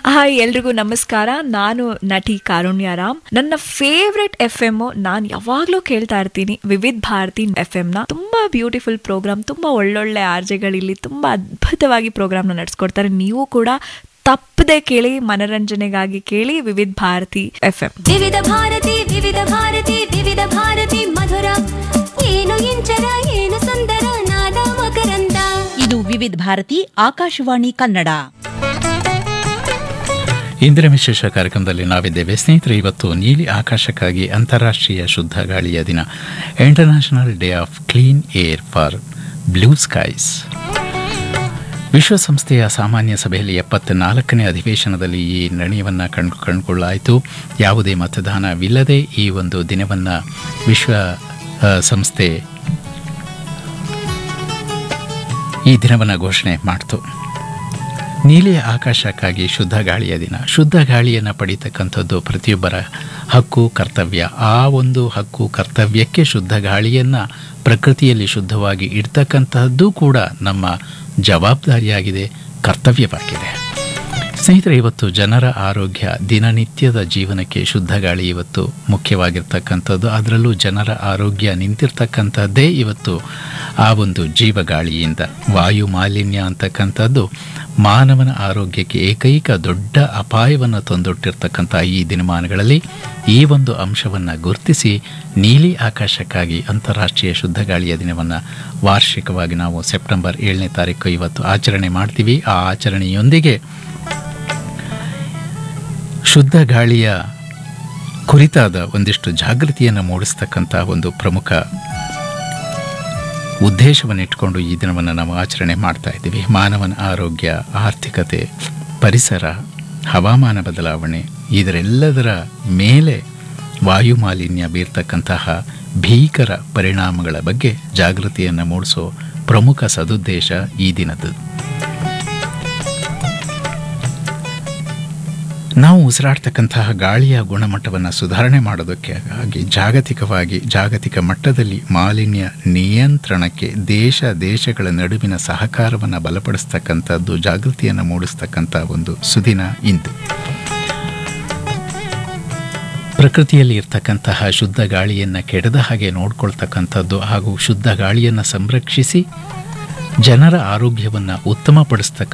hi ಎಲ್ರಿಗೂ ನಮಸ್ಕಾರ ನಾನು ನಟಿ ಕಾರುಣ್ಯರಾಮ್ ನನ್ನ ಫೇವ್ರೆಟ್ ಎಫ್ ಎಂ ನಾನು ಯಾವಾಗ್ಲೂ ಕೇಳ್ತಾ ಇರ್ತೀನಿ ವಿವಿಧ್ ಭಾರತಿ ಎಫ್ ಎಂ ನ ತುಂಬಾ ಬ್ಯೂಟಿಫುಲ್ ಪ್ರೋಗ್ರಾಮ್ ತುಂಬಾ ಒಳ್ಳೊಳ್ಳೆ ಆರ್ಜೆಗಳಿಲ್ಲಿ ತುಂಬಾ ಅದ್ಭುತವಾಗಿ ಪ್ರೋಗ್ರಾಮ್ನ ನಡೆಸ್ಕೊಡ್ತಾರೆ ನೀವು ಕೂಡ ತಪ್ಪದೆ ಕೇಳಿ ಮನರಂಜನೆಗಾಗಿ ಕೇಳಿ ವಿವಿಧ್ ಭಾರತಿ ಎಫ್ ಎಂ ವಿವಿಧ ಭಾರತಿ ವಿವಿಧ ಭಾರತಿ ವಿವಿಧ ಭಾರತಿ ಮಧುರ ಏನು ಇಂಚರ ಏನು ಸುಂದರ ನಾದ ಮಕರಂದ ಇದು ವಿವಿಧ ಭಾರತಿ ಆಕಾಶವಾಣಿ ಕನ್ನಡ ಇಂದಿನ ವಿಶೇಷ ಕಾರ್ಯಕ್ರಮದಲ್ಲಿ ನಾವಿದ್ದೇವೆ ಸ್ನೇಹಿತರೆ ಇವತ್ತು ನೀಲಿ ಆಕಾಶಕ್ಕಾಗಿ ಅಂತಾರಾಷ್ಟ್ರೀಯ ಶುದ್ಧ ಗಾಳಿಯ ದಿನ international day of clean air for blue skies ವಿಶ್ವಸಂಸ್ಥೆಯ ಸಾಮಾನ್ಯ ಸಭೆಯಲ್ಲಿ ಎಪ್ಪತ್ತ ನಾಲ್ಕನೇ ಅಧಿವೇಶನದಲ್ಲಿ ಈ ನಿರ್ಣಯವನ್ನು ಕಂಡು ಕಂಡುಕೊಳ್ಳಾಯಿತು ಯಾವುದೇ ಮತದಾನವಿಲ್ಲದೆ ಈ ಒಂದು ದಿನವನ್ನು ವಿಶ್ವ ಆ, ಸಂಸ್ಥೆ ಈ ದಿನವನ್ನು ಘೋಷಣೆ ಮಾಡಿತು ನೀಲಿ ಆಕಾಶಕ್ಕಾಗಿ ಶುದ್ಧ ಗಾಳಿಯ ದಿನ ಶುದ್ಧ ಗಾಳಿಯನ್ನು ಪಡೀತಕ್ಕಂಥದ್ದು ಪ್ರತಿಯೊಬ್ಬರ ಹಕ್ಕು ಕರ್ತವ್ಯ ಆ ಒಂದು ಹಕ್ಕು ಕರ್ತವ್ಯಕ್ಕೆ ಶುದ್ಧ ಗಾಳಿಯನ್ನು ಪ್ರಕೃತಿಯಲ್ಲಿ ಶುದ್ಧವಾಗಿ ಇಡ್ತಕ್ಕಂತಹದ್ದು ಕೂಡ ನಮ್ಮ ಜವಾಬ್ದಾರಿಯಾಗಿದೆ ಕರ್ತವ್ಯವಾಗಿದೆ ಸ್ನೇಹಿತರೆ ಇವತ್ತು ಜನರ ಆರೋಗ್ಯ ದಿನನಿತ್ಯದ ಜೀವನಕ್ಕೆ ಶುದ್ಧ ಗಾಳಿ ಇವತ್ತು ಮುಖ್ಯವಾಗಿರ್ತಕ್ಕಂಥದ್ದು ಅದರಲ್ಲೂ ಜನರ ಆರೋಗ್ಯ ನಿಂತಿರ್ತಕ್ಕಂಥದ್ದೇ ಇವತ್ತು ಆ ಒಂದು ಜೀವಗಾಳಿಯಿಂದ ವಾಯು ಮಾಲಿನ್ಯ ಅಂತಕ್ಕಂಥದ್ದು ಮಾನವನ ಆರೋಗ್ಯಕ್ಕೆ ಏಕೈಕ ದೊಡ್ಡ ಅಪಾಯವನ್ನು ತಂದೊಟ್ಟಿರ್ತಕ್ಕಂಥ ಈ ದಿನಮಾನಗಳಲ್ಲಿ ಈ ಒಂದು ಅಂಶವನ್ನು ಗುರುತಿಸಿ ನೀಲಿ ಆಕಾಶಕ್ಕಾಗಿ ಅಂತಾರಾಷ್ಟ್ರೀಯ ಶುದ್ಧ ಗಾಳಿಯ ದಿನವನ್ನು ವಾರ್ಷಿಕವಾಗಿ ನಾವು ಸೆಪ್ಟೆಂಬರ್ ಏಳನೇ ತಾರೀಕು ಇವತ್ತು ಆಚರಣೆ ಮಾಡ್ತೀವಿ ಆ ಆಚರಣೆಯೊಂದಿಗೆ ಶುದ್ಧ ಗಾಳಿಯ ಕುರಿತಾದ ಒಂದಿಷ್ಟು ಜಾಗೃತಿಯನ್ನು ಮೂಡಿಸ್ತಕ್ಕಂಥ ಒಂದು ಪ್ರಮುಖ ಉದ್ದೇಶವನ್ನು ಇಟ್ಕೊಂಡು ಈ ದಿನವನ್ನು ನಾವು ಆಚರಣೆ ಮಾಡ್ತಾ ಇದ್ದೀವಿ ಮಾನವನ ಆರೋಗ್ಯ ಆರ್ಥಿಕತೆ ಪರಿಸರ ಹವಾಮಾನ ಬದಲಾವಣೆ ಇದರೆಲ್ಲದರ ಮೇಲೆ ವಾಯು ಮಾಲಿನ್ಯ ಬೀರ್ತಕ್ಕಂತಹ ಭೀಕರ ಪರಿಣಾಮಗಳ ಬಗ್ಗೆ ಜಾಗೃತಿಯನ್ನು ಮೂಡಿಸೋ ಪ್ರಮುಖ ಸದುದ್ದೇಶ ಈ ದಿನದ್ದು ನಾವು ಉಸಿರಾಡ್ತಕ್ಕಂತಹ ಗಾಳಿಯ ಗುಣಮಟ್ಟವನ್ನು ಸುಧಾರಣೆ ಮಾಡೋದಕ್ಕೆ ಹಾಗೆ ಜಾಗತಿಕವಾಗಿ ಜಾಗತಿಕ ಮಟ್ಟದಲ್ಲಿ ಮಾಲಿನ್ಯ ನಿಯಂತ್ರಣಕ್ಕೆ ದೇಶ ದೇಶಗಳ ನಡುವಿನ ಸಹಕಾರವನ್ನು ಬಲಪಡಿಸ್ತಕ್ಕಂಥದ್ದು ಜಾಗೃತಿಯನ್ನು ಮೂಡಿಸ್ತಕ್ಕಂಥ ಒಂದು ಸುದಿನ ಇಂದು ಪ್ರಕೃತಿಯಲ್ಲಿ ಇರ್ತಕ್ಕಂತಹ ಶುದ್ಧ ಗಾಳಿಯನ್ನು ಕೆಡದ ಹಾಗೆ ನೋಡ್ಕೊಳ್ತಕ್ಕಂಥದ್ದು ಹಾಗೂ ಶುದ್ಧ ಗಾಳಿಯನ್ನು ಸಂರಕ್ಷಿಸಿ ಜನರ ಆರೋಗ್ಯವನ್ನು ಉತ್ತಮಪಡಿಸ್ತಕ್ಕ